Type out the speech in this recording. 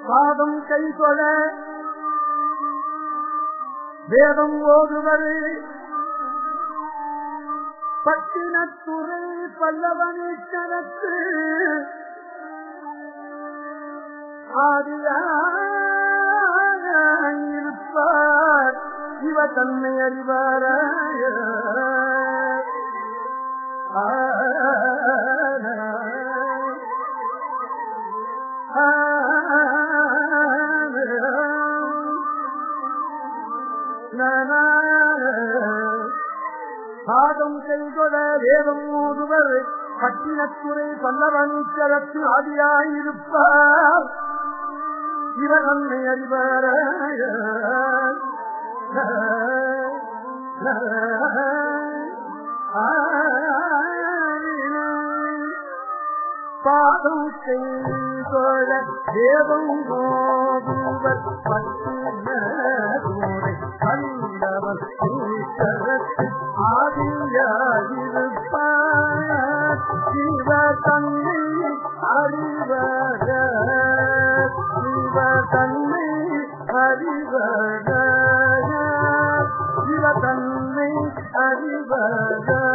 பாதம் கைகொள வேதம் ஓதுவர் பட்டினத்துறை பல்லவனீச்சரத்து ஆதியாயிருப்பார் இவ தன்மை அறிவாராய பாதம் செய்தொட வேதம் ஓதுவர் பட்டினத்துறை பல்லவனீச்சரத்து ஆதியாயிருப்பார் இவர் நம்மை அறிவாராய பாதம் செய்தொட வேதம் ஓதுவர் பட்டினத்துறை பல்லவன் ஈஸ்வரத்து ஆதியாயிருப்பார் சிவ தன்னை அறிவர சிவ தன்னை அறிவர சிவ தன்னை அறிவர